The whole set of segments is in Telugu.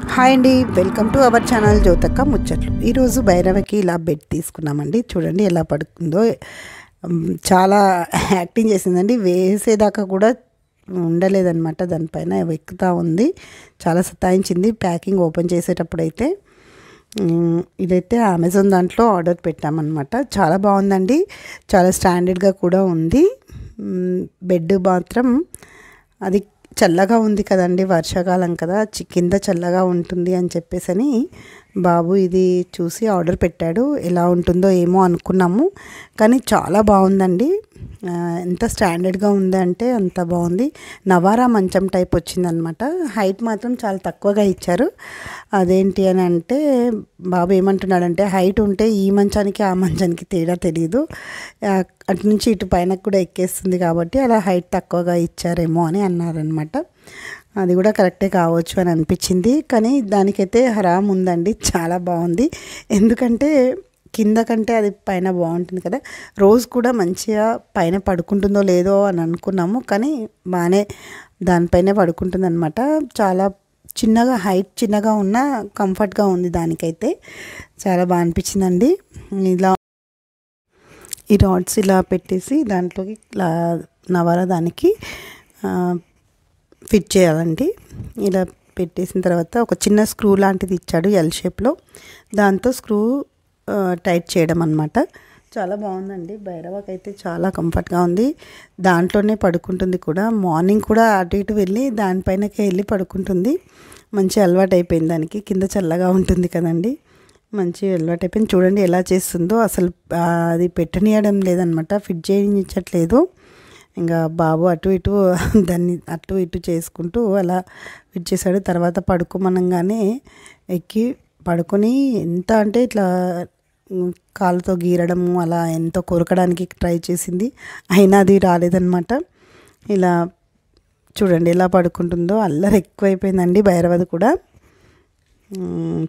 హాయ్ అండి వెల్కమ్ టు అవర్ ఛానల్ జ్యోతక్క ముచ్చట్లు ఈరోజు భైరవకి ఇలా బెడ్ తీసుకున్నామండి చూడండి ఎలా పడుకుందో ఉమ్, చాలా యాక్టింగ్ చేసిందండి వేసేదాకా కూడా ఉండలేదన్నమాట దానిపైన ఎక్కుతా ఉంది చాలా సతాయించింది ప్యాకింగ్ ఓపెన్ చేసేటప్పుడు అయితే ఉమ్, ఇదైతే అమెజాన్ దాంట్లో ఆర్డర్ పెట్టామన్నమాట చాలా బాగుందండి చాలా స్టాండర్డ్గా కూడా ఉంది ఉమ్, బెడ్ మాత్రం అది చల్లగా ఉంది కదండి వర్షాకాలం కదా చి- కింద చల్లగా ఉంటుంది అని చెప్పేసి అని బాబు ఇది చూసి ఆర్డర్ పెట్టాడు ఎలా ఉంటుందో ఏమో అనుకున్నాము కానీ చాలా బాగుందండి ఆ, ఎంత స్టాండర్డ్గా ఉందంటే అంత బాగుంది నవారా మంచం టైప్ వచ్చిందనమాట హైట్ మాత్రం చాలా తక్కువగా ఇచ్చారు అదేంటి అని అంటే బాబు ఏమంటున్నాడంటే హైట్ ఉంటే ఈ మంచానికి ఆ మంచానికి తేడా తెలియదు ఆ, అటు నుంచి ఇటు పైన కూడా ఎక్కేస్తుంది కాబట్టి అలా హైట్ తక్కువగా ఇచ్చారేమో అని అన్నారనమాట అది కూడా కరెక్టే కావచ్చు అని అనిపించింది కానీ దానికైతే హరామ్ ఉందండి చాలా బాగుంది ఎందుకంటే కింద కంటే అది పైన బాగుంటుంది కదా రోజు కూడా మంచిగా పైన పడుకుంటుందో లేదో అని అనుకున్నాము కానీ బాగానే దానిపైనే పడుకుంటుంది అనమాట చాలా చిన్నగా హైట్ చిన్నగా ఉన్న కంఫర్ట్గా ఉంది దానికైతే చాలా బాగా అనిపించిందండి ఇలా ఈ రాడ్స్ ఇలా పెట్టేసి దాంట్లోకి ఇలా నవారా దానికి ఆ, ఫిట్ చేయాలండి ఇలా పెట్టేసిన తర్వాత ఒక చిన్న స్క్రూ లాంటిది ఇచ్చాడు ఎల్ షేప్లో దాంతో స్క్రూ ఆ, టైట్ చేయడం అనమాట చాలా బాగుందండి భైరవకి అయితే చాలా కంఫర్ట్గా ఉంది దాంట్లోనే పడుకుంటుంది కూడా మార్నింగ్ కూడా అటు ఇటు వెళ్ళి దానిపైనకే వెళ్ళి పడుకుంటుంది మంచి అలవాటు అయిపోయింది దానికి కింద చల్లగా ఉంటుంది కదండి మంచి అలవాటు అయిపోయింది చూడండి ఎలా చేస్తుందో అసలు ఆ, అది పెట్టనీయడం లేదనమాట ఫిట్ చేయించట్లేదు ఇంకా బాబు అటు ఇటు దాన్ని అటు ఇటు చేసుకుంటూ అలా ఫిట్ చేశాడు తర్వాత పడుకోమనగానే ఎక్కి పడుకొని ఎంత అంటే ఇట్లా ఉమ్, కాలుతో గీరడము అలా ఎంతో కొరకడానికి ట్రై చేసింది అయినా అది రాలేదన్నమాట ఇలా చూడండి ఎలా పడుకుంటుందో అల్లరి ఎక్కువైపోయిందండి భైరవది కూడా ఉమ్,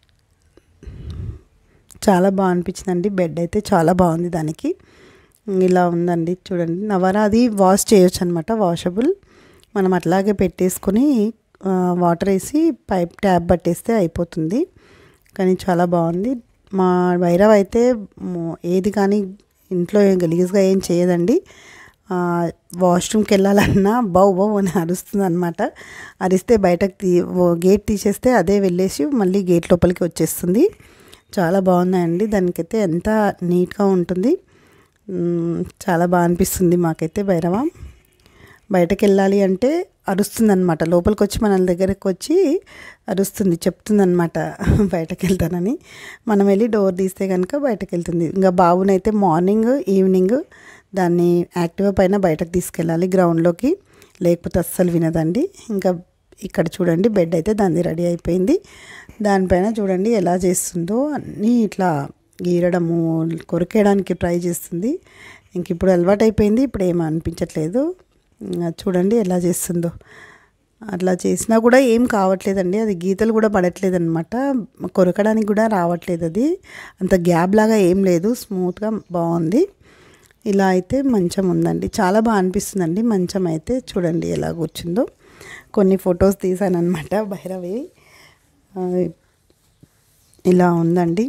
చాలా బాగా అనిపించిందండి బెడ్ అయితే చాలా బాగుంది దానికి ఇలా ఉందండి చూడండి నవరా అది వాష్ చేయొచ్చు అనమాట వాషబుల్ మనం అట్లాగే పెట్టేసుకొని ఆ, వాటర్ వేసి పైప్ ట్యాప్ పట్టేస్తే అయిపోతుంది కానీ చాలా బాగుంది మా వైరవ్ అయితే మో- ఏది కానీ ఇంట్లో ఏం గలీజ్గా ఏం చేయదండి ఆ, వాష్రూమ్కి వెళ్ళాలన్నా బౌ బౌ అని అరుస్తుంది అనమాట అరిస్తే బయటకు తీ ఓ- గేట్ తీసేస్తే అదే వెళ్ళేసి మళ్ళీ గేట్ లోపలికి వచ్చేస్తుంది చాలా బాగున్నాయండి దానికైతే ఎంత నీట్గా ఉంటుంది మ్, చాలా బాగా అనిపిస్తుంది మాకైతే భైరవ బయటకు వెళ్ళాలి అంటే అరుస్తుంది అనమాట లోపలికి వచ్చి మన దగ్గరకు వచ్చి అరుస్తుంది చెప్తుంది అనమాట బయటకు వెళ్తానని మనం వెళ్ళి డోర్ తీస్తే కనుక బయటకు వెళ్తుంది ఇంకా బాబునైతే మార్నింగ్ ఈవినింగ్ దాన్ని యాక్టివా పైన బయటకు తీసుకెళ్ళాలి గ్రౌండ్లోకి లేకపోతే అస్సలు వినదండి ఇంకా ఇక్కడ చూడండి బెడ్ అయితే దాన్ని రెడీ అయిపోయింది దానిపైన చూడండి ఎలా చేస్తుందో అన్నీ ఇట్లా గీరడము కొరికేయడానికి ట్రై చేస్తుంది ఇంక ఇప్పుడు అలవాటు అయిపోయింది ఇప్పుడు ఏమీ అనిపించట్లేదు ఇంకా చూడండి ఎలా చేస్తుందో అట్లా చేసినా కూడా ఏం కావట్లేదండి అది గీతలు కూడా పడట్లేదు అనమాట కొరకడానికి కూడా రావట్లేదు అది అంత గ్యాప్ లాగా ఏం లేదు స్మూత్గా బాగుంది ఇలా అయితే మంచం ఉందండి చాలా బాగా అనిపిస్తుందండి మంచం అయితే చూడండి ఎలా కూర్చుందో కొన్ని ఫొటోస్ తీసాను అనమాట భైరవి ఆ, ఇలా ఉందండి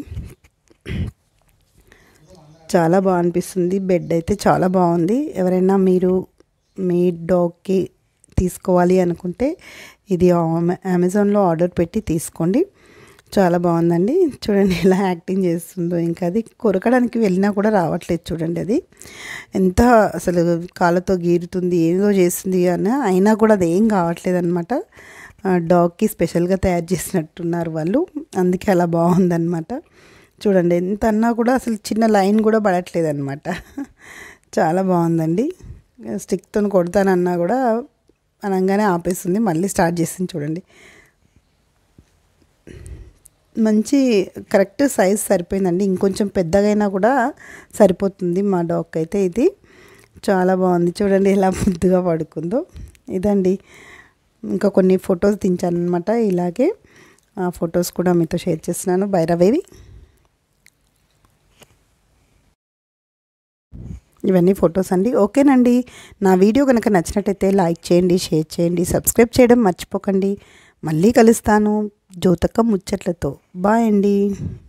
చాలా బాగా అనిపిస్తుంది బెడ్ అయితే చాలా బాగుంది ఎవరైనా మీరు మీ డాగ్కి తీసుకోవాలి అనుకుంటే ఇది ఆమె- అమెజాన్లో ఆర్డర్ పెట్టి తీసుకోండి చాలా బాగుందండి చూడండి ఎలా యాక్టింగ్ చేస్తుందో ఇంకా అది కొరకడానికి వెళ్ళినా కూడా రావట్లేదు చూడండి అది ఎంత అసలు కాళ్ళతో గీరుతుంది ఏదో చేస్తుంది అని అయినా కూడా అది ఏం కావట్లేదు అనమాట డాగ్కి స్పెషల్గా తయారు చేసినట్టున్నారు వాళ్ళు అందుకే అలా బాగుందన్నమాట చూడండి ఎంత అన్నా కూడా అసలు చిన్న లైన్ కూడా పడట్లేదు అనమాట చాలా బాగుందండి స్టిక్తో కొడతానన్నా కూడా అనగానే ఆపేస్తుంది మళ్ళీ స్టార్ట్ చేసింది చూడండి మంచి కరెక్ట్ సైజ్ సరిపోయిందండి ఇంకొంచెం పెద్దగైనా కూడా సరిపోతుంది మా డాగ్ అయితే ఇది చాలా బాగుంది చూడండి ఎలా ముద్దుగా పడుకుందో ఇదండి ఇంకా కొన్ని ఫొటోస్ దించాను అనమాట ఇలాగే ఆ ఫొటోస్ కూడా మీతో షేర్ చేస్తున్నాను భైరవేవి ఇవన్నీ ఫొటోస్ అండి ఓకేనండి నా వీడియో కనుక నచ్చినట్టయితే లైక్ చేయండి షేర్ చేయండి సబ్స్క్రైబ్ చేయడం మర్చిపోకండి మళ్ళీ కలుస్తాను జ్యోతక్క ముచ్చట్లతో బాయ్ అండి